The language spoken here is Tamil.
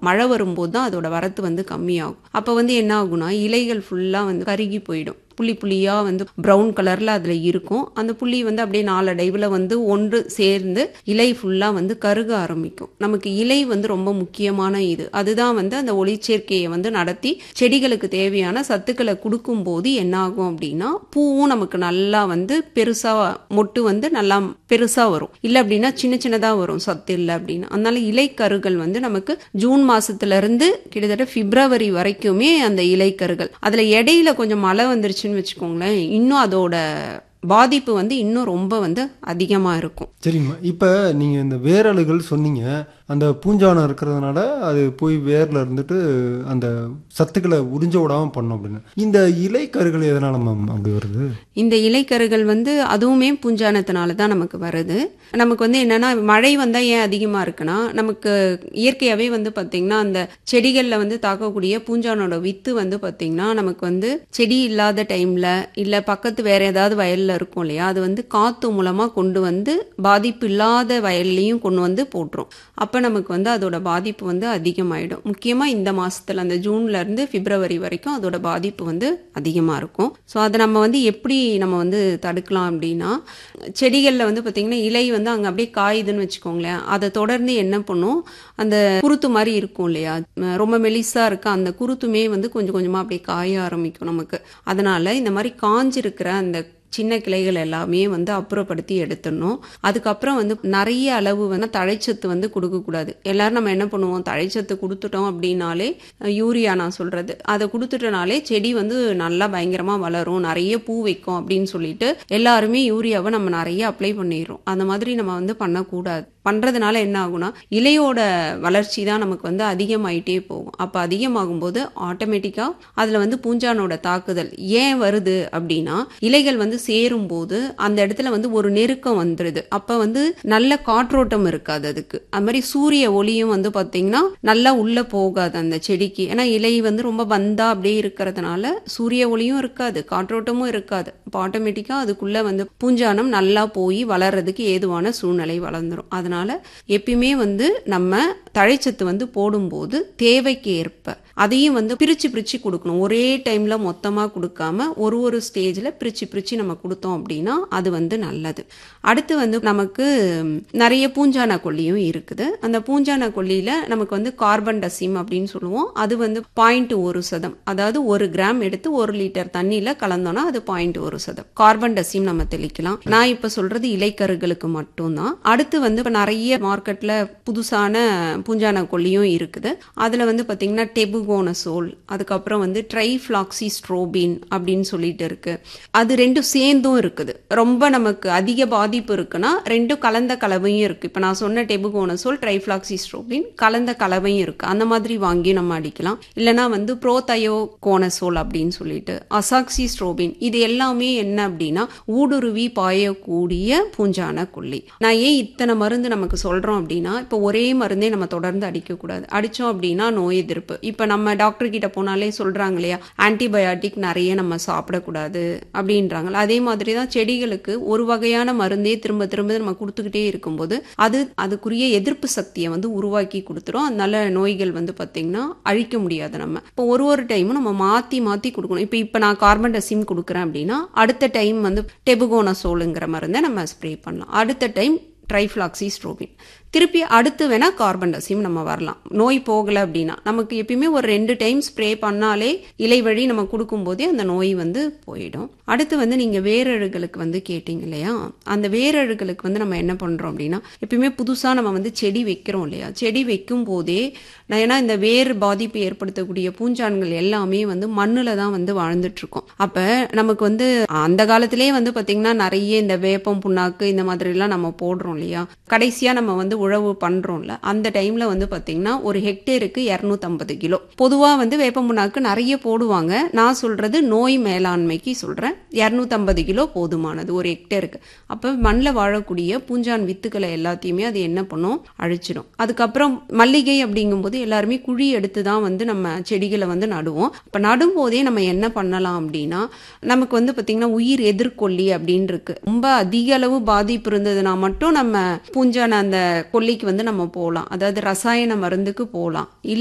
மழை வரும்போது தான் அதோட வரத்து வந்து கம்மியாகும் அப்போ வந்து என்ன ஆகும்னா இலைகள் ஃபுல்லாக வந்து கருகி போயிடும் புள்ளி புள்ளியாக வந்து ப்ரௌன் கலரில் அதில் இருக்கும் அந்த புள்ளி வந்து அப்படியே நாலடைவில் வந்து ஒன்று சேர்ந்து இலை ஃபுல்லாக வந்து கருக ஆரம்பிக்கும் நமக்கு இலை வந்து ரொம்ப முக்கியமான இது அதுதான் வந்து அந்த ஒளிச்சேர்க்கையை வந்து நடத்தி செடிகளுக்கு தேவையான சத்துக்களை கொடுக்கும்போது என்ன ஆகும் அப்படின்னா பூவும் நமக்கு நல்லா வந்து பெருசாக மொட்டு வந்து நல்லா பெருசாக வரும் இல்லை அப்படின்னா சின்ன சின்னதாக வரும் சத்து இல்லை அப்படின்னா அதனால இலை கருகள் வந்து நமக்கு ஜூன் மாசத்துல இருந்து கிட்டத்தட்ட பிப்ரவரி வரைக்குமே அந்த இலை கருகள் அதில் இடையில கொஞ்சம் மழை வந்துருச்சுன்னு வச்சுக்கோங்களேன் இன்னும் அதோட பாதிப்பு வந்து இன்னும் ரொம்ப வந்து அதிகமாக இருக்கும் சரிங்கம்மா இப்போ நீங்கள் இந்த வேரலுகள் சொன்னீங்க அந்த பூஞ்சானம் இருக்கிறதுனால அது போய் வேரில் இருந்துட்டு அந்த சத்துக்களை உறிஞ்ச விடாம பண்ணும் அப்படின்னு இந்த இலை கருகள் எதனால மேம் அப்படி வருது இந்த இலைக்கருகள் வந்து அதுவுமே பூஞ்சானத்தினால தான் நமக்கு வருது நமக்கு வந்து என்னன்னா மழை வந்தால் ஏன் அதிகமாக இருக்குன்னா நமக்கு இயற்கையாகவே வந்து பார்த்திங்கன்னா அந்த செடிகளில் வந்து தாக்கக்கூடிய பூஞ்சானோட வித்து வந்து பார்த்திங்கன்னா நமக்கு வந்து செடி இல்லாத டைமில் இல்லை பக்கத்து வேற ஏதாவது வயலில் இருக்கும் இல்லையா அது வந்து காற்று மூலமாக கொண்டு வந்து பாதிப்பு இல்லாத வயல்லையும் கொண்டு வந்து போட்டுரும் அப்போ நமக்கு வந்து அதோட பாதிப்பு வந்து அதிகமாயிடும் முக்கியமாக இந்த மாசத்துல அந்த ஜூன்ல இருந்து பிப்ரவரி வரைக்கும் அதோட பாதிப்பு வந்து அதிகமாக இருக்கும் ஸோ அதை நம்ம வந்து எப்படி நம்ம வந்து தடுக்கலாம் அப்படின்னா செடிகளில் வந்து பார்த்திங்கன்னா இலை வந்து அங்கே அப்படியே காயுதுன்னு வச்சுக்கோங்களேன் அதை தொடர்ந்து என்ன பண்ணும் அந்த குருத்து மாதிரி இருக்கும் இல்லையா அஹ் ரொம்ப மெலிசா இருக்க அந்த குருத்துமே வந்து கொஞ்சம் கொஞ்சமாக அப்படியே காய ஆரம்பிக்கும் நமக்கு அதனால இந்த மாதிரி காஞ்சிருக்கிற அந்த சின்ன கிளைகள் எல்லாமே வந்து அப்புறப்படுத்தி எடுத்துடணும் அதுக்கப்புறம் வந்து நிறைய அளவு வந்து தழைச்சத்து வந்து கொடுக்கக்கூடாது எல்லாரும் நம்ம என்ன பண்ணுவோம் தழைச்சத்து கொடுத்துட்டோம் அப்படின்னாலே அஹ் யூரியா நான் சொல்றது அதை கொடுத்துட்டனாலே செடி வந்து நல்லா பயங்கரமா வளரும் நிறைய பூ வைக்கும் அப்படின்னு சொல்லிட்டு எல்லாருமே யூரியாவை நம்ம நிறைய அப்ளை பண்ணிடுறோம் அந்த மாதிரி நம்ம வந்து பண்ணக்கூடாது பண்றதுனால என்ன ஆகும்னா இலையோட வளர்ச்சி தான் நமக்கு வந்து அதிகமாயிட்டே போகும் அப்போ அதிகமாகும் போது ஆட்டோமேட்டிக்கா அதுல வந்து பூஞ்சானோட தாக்குதல் ஏன் வருது அப்படின்னா இலைகள் வந்து சேரும் போது அந்த இடத்துல வந்து ஒரு நெருக்கம் வந்துருது அப்ப வந்து நல்ல காற்றோட்டம் இருக்காது அதுக்கு அது மாதிரி சூரிய ஒளியும் வந்து பாத்தீங்கன்னா நல்லா உள்ள போகாது அந்த செடிக்கு ஏன்னா இலை வந்து ரொம்ப பந்தா அப்படியே இருக்கிறதுனால சூரிய ஒளியும் இருக்காது காற்றோட்டமும் இருக்காது அப்போ ஆட்டோமேட்டிக்கா அதுக்குள்ள வந்து பூஞ்சானம் நல்லா போய் வளர்றதுக்கு ஏதுவான சூழ்நிலை வளர்ந்துரும் அதனால எப்பயுமே வந்து நம்ம தழைச்சத்து வந்து போடும்போது தேவைக்கு ஏற்ப அதையும் வந்து பிரிச்சு பிரிச்சு கொடுக்கணும் ஒரே டைம்ல மொத்தமா கொடுக்காம ஒரு ஒரு ஸ்டேஜ்ல பிரிச்சு பிரிச்சு நம்ம கொடுத்தோம் அப்படின்னா அது வந்து நல்லது அடுத்து வந்து நமக்கு நிறைய பூஞ்சான கொல்லியும் இருக்குது அந்த பூஞ்சான கொல்லியில நமக்கு வந்து கார்பன் டசிம் அப்படின்னு சொல்லுவோம் அது வந்து பாயிண்ட் ஒரு சதம் அதாவது ஒரு கிராம் எடுத்து ஒரு லிட்டர் தண்ணியில கலந்தோம்னா அது பாயிண்ட் ஒரு சதம் கார்பன் டசிம் நம்ம தெளிக்கலாம் நான் இப்ப சொல்றது இலைக்கருகளுக்கு மட்டும்தான் அடுத்து வந்து இப்ப நிறைய மார்க்கெட்ல புதுசான பூஞ்சான கொல்லியும் இருக்குது அதுல வந்து பாத்தீங்கன்னா டெபுகோனசோல் அதுக்கப்புறம் வந்து ட்ரைஃப்ளாக்சி ஸ்ட்ரோபின் அப்படின்னு சொல்லிட்டு இருக்கு அது ரெண்டும் சேர்ந்தும் இருக்குது ரொம்ப நமக்கு அதிக பாதிப்பு இருக்குன்னா ரெண்டும் கலந்த கலவையும் இருக்கு இப்ப நான் சொன்ன டெபுகோனசோல் ட்ரைஃப்ளாக்சி ஸ்ட்ரோபின் கலந்த கலவையும் இருக்கு அந்த மாதிரி வாங்கி நம்ம அடிக்கலாம் இல்லைன்னா வந்து ப்ரோதயோ கோனசோல் அப்படின்னு சொல்லிட்டு அசாக்சி ஸ்ட்ரோபின் இது எல்லாமே என்ன அப்படின்னா ஊடுருவி பாயக்கூடிய பூஞ்சான கொல்லி நான் ஏன் இத்தனை மருந்து நமக்கு சொல்றோம் அப்படின்னா இப்போ ஒரே மருந்தே நம்ம தொடர்ந்து அடிக்கக்கூடாது அடிச்சோம் அப்படின்னா நோய் எதிர்ப்பு இப்போ நம்ம டாக்டர் கிட்ட போனாலே சொல்றாங்க இல்லையா ஆன்டிபயாட்டிக் நிறைய நம்ம சாப்பிடக்கூடாது அப்படின்றாங்க அதே மாதிரி தான் செடிகளுக்கு ஒரு வகையான மருந்தே திரும்ப திரும்ப நம்ம கொடுத்துக்கிட்டே இருக்கும்போது அது அதுக்குரிய எதிர்ப்பு சக்தியை வந்து உருவாக்கி கொடுத்துரும் அதனால நோய்கள் வந்து பார்த்தீங்கன்னா அழிக்க முடியாது நம்ம இப்போ ஒரு ஒரு டைமும் நம்ம மாற்றி மாற்றி கொடுக்கணும் இப்போ இப்போ நான் கார்பன் டசிம் கொடுக்குறேன் அப்படின்னா அடுத்த டைம் வந்து டெபுகோனசோலுங்கிற மருந்தை நம்ம ஸ்ப்ரே பண்ணலாம் அடுத்த டைம் ட்ரைஃப்ளாக்சி ஸ்ட்ரோபின் திருப்பி அடுத்து வேணா கார்பன் டசிம் நம்ம வரலாம் நோய் போகலை அப்படின்னா நமக்கு எப்பயுமே ஒரு ரெண்டு டைம் ஸ்ப்ரே பண்ணாலே இலை வழி நம்ம கொடுக்கும்போதே அந்த நோய் வந்து போயிடும் அடுத்து வந்து நீங்க வேரழுகளுக்கு வந்து கேட்டீங்க இல்லையா அந்த வேரழுகளுக்கு வந்து நம்ம என்ன பண்றோம் அப்படின்னா எப்பயுமே புதுசா நம்ம வந்து செடி வைக்கிறோம் இல்லையா செடி வைக்கும் போதே நான் ஏன்னா இந்த வேர் பாதிப்பு ஏற்படுத்தக்கூடிய பூஞ்சான்கள் எல்லாமே வந்து மண்ணுல தான் வந்து வாழ்ந்துட்டு இருக்கோம் அப்ப நமக்கு வந்து அந்த காலத்திலேயே வந்து பாத்தீங்கன்னா நிறைய இந்த வேப்பம் புண்ணாக்கு இந்த மாதிரி எல்லாம் நம்ம போடுறோம் இல்லையா கடைசியா நம்ம வந்து உழவு பண்றோம்ல அந்த டைம்ல வந்து பாத்தீங்கன்னா ஒரு ஹெக்டேருக்கு இரநூத்தம்பது கிலோ பொதுவா வந்து வேப்பம் புண்ணாக்கு நிறைய போடுவாங்க நான் சொல்றது நோய் மேலாண்மைக்கு சொல்றேன் இரநூத்தம்பது கிலோ போதுமானது ஒரு ஹெக்டேருக்கு அப்ப மண்ணில் வாழக்கூடிய பூஞ்சான் வித்துக்களை எல்லாத்தையுமே அது என்ன பண்ணும் அழிச்சிடும் அதுக்கப்புறம் மல்லிகை அப்படிங்கும்போது எல்லாருமே குழி எடுத்து தான் வந்து நம்ம செடிகளை வந்து நடுவோம் இப்போ நடும்போதே நம்ம என்ன பண்ணலாம் அப்படின்னா நமக்கு வந்து பார்த்தீங்கன்னா உயிர் எதிர்கொல்லி அப்படின்னு இருக்கு ரொம்ப அதிக அளவு பாதிப்பு இருந்ததுன்னா மட்டும் நம்ம பூஞ்சான அந்த கொல்லிக்கு வந்து நம்ம போகலாம் அதாவது ரசாயன மருந்துக்கு போகலாம்